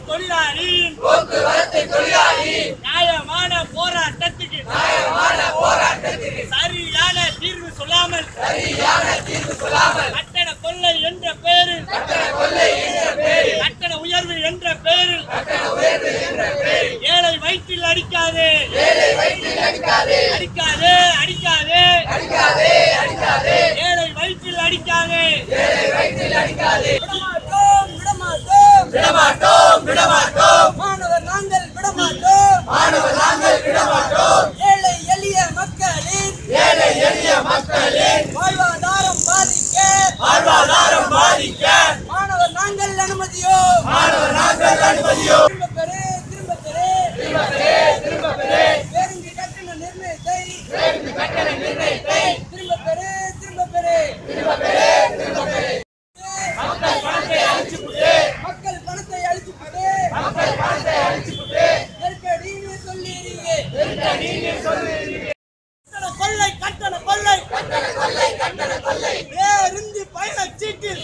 தொழிலாளியின் போக்குவரத்து தொழிலாளி நியாயமான போராட்டத்துக்கு நியாயமான போராட்டத்துக்கு சரியான தீர்வு சொல்லாமல் சரியான தீர்வு சொல்லாமல் கட்டண கொள்ளை என்ற பெயரில் கட்டண கொள்ளை என்ற பெயரில் கட்டண உயர்வு என்ற பெயரில் கட்டண உயர்வு என்ற பெயரில் ஏழை வயிற்றில் அடிக்காதே ஏழை வயிற்றில் அடிக்காதே அடிக்காதே அடிக்காதே அடிக்காதே அடிக்காதே ஏழை வயிற்றில் அடிக்காதே ஏழை வயிற்றில் அடிக்காதே விடமாட்டோம் விடமாட்டோம் விடமாட்டோம் விடமாட்டோம் மாணவர் நாங்கள் விடமாட்டோம் மாணவர் நாங்கள் விடமாட்டோம் ஏழை எளிய மக்களின் ஏழை எளிய மக்களின் வாழ்வாதாரம் பாதிக்க வாழ்வாதாரம் பாதிக்க மாணவர் நாங்கள் அனுமதியோ மாணவர் நாங்கள் அனுமதியோ திரும்ப பெறு திரும்ப பெறு திரும்ப பெறே திரும்ப பெறே பேருந்து கட்டண நிர்ணயத்தை பேருந்து கட்டண நிர்ணயத்தை திரும்ப பெறு திரும்ப பெறு திரும்ப பெறே திரும்ப பெறே மக்கள் பணத்தை அழிச்சுவிட்டு மக்கள் பணத்தை அழிச்சு போடு மக்கள் பணத்தை அழிச்சுவிட்டு நெருக்கடின்னு சொல்லிடுங்க இருக்க நீங்க சொல்லுறீங்க கட்டண கொள்ளை கட்டண கொள்ளை கட்டண கொள்ளை கட்டண கொள்ளை பேருந்து பயணச் சீட்டில்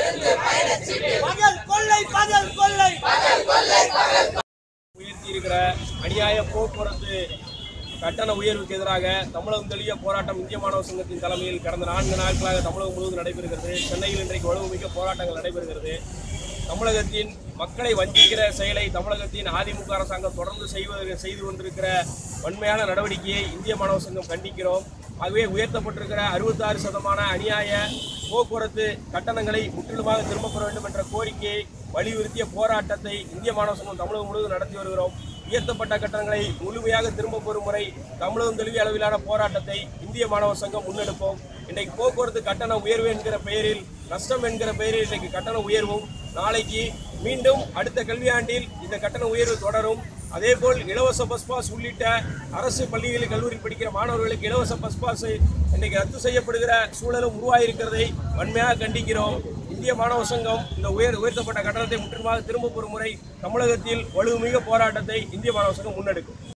பகல் கொள்ளை பகல் கொள்ளை பகல் கொள்ளை பகல் உயர்த்தியிருக்கிற அநியாய போக்குவரத்து கட்டண உயர்வுக்கு எதிராக தமிழகம் தெளிய போராட்டம் இந்திய மாணவர் சங்கத்தின் தலைமையில் கடந்த நான்கு நாட்களாக தமிழகம் முழுவதும் நடைபெறுகிறது சென்னையில் இன்றைக்கு வலுமிக்க போராட்டங்கள் நடைபெறுகிறது தமிழகத்தின் மக்களை வஞ்சிக்கிற செயலை தமிழகத்தின் அதிமுக அரசாங்கம் தொடர்ந்து செய்வது செய்து கொண்டிருக்கிற வன்மையான நடவடிக்கையை இந்திய மாணவர் சங்கம் கண்டிக்கிறோம் ஆகவே உயர்த்தப்பட்டிருக்கிற அறுபத்தாறு சதமான அநியாய போக்குவரத்து கட்டணங்களை முற்றிலுமாக திரும்பப் பெற வேண்டும் என்ற கோரிக்கையை வலியுறுத்திய போராட்டத்தை இந்திய மாணவர் சங்கம் தமிழகம் முழுவதும் நடத்தி வருகிறோம் உயர்த்தப்பட்ட கட்டணங்களை முழுமையாக திரும்பப் பெறும் முறை தமிழகம் தழுவிய அளவிலான போராட்டத்தை இந்திய மாணவர் சங்கம் முன்னெடுப்போம் இன்றைக்கு போக்குவரத்து கட்டண உயர்வு என்கிற பெயரில் நஷ்டம் என்கிற பெயரில் இன்றைக்கு கட்டண உயர்வும் நாளைக்கு மீண்டும் அடுத்த கல்வியாண்டில் இந்த கட்டண உயர்வு தொடரும் அதேபோல் இலவச பஸ் பாஸ் உள்ளிட்ட அரசு பள்ளிகளில் கல்லூரி படிக்கிற மாணவர்களுக்கு இலவச பஸ் பாஸ் இன்றைக்கு ரத்து செய்யப்படுகிற சூழலும் உருவாகியிருக்கிறதை வன்மையாக கண்டிக்கிறோம் இந்திய மாணவர் சங்கம் இந்த உயர் உயர்த்தப்பட்ட கட்டணத்தை முற்றிலுமாக திரும்பப் பெறும் முறை தமிழகத்தில் வலுமிக போராட்டத்தை இந்திய மாணவர் சங்கம் முன்னெடுக்கும்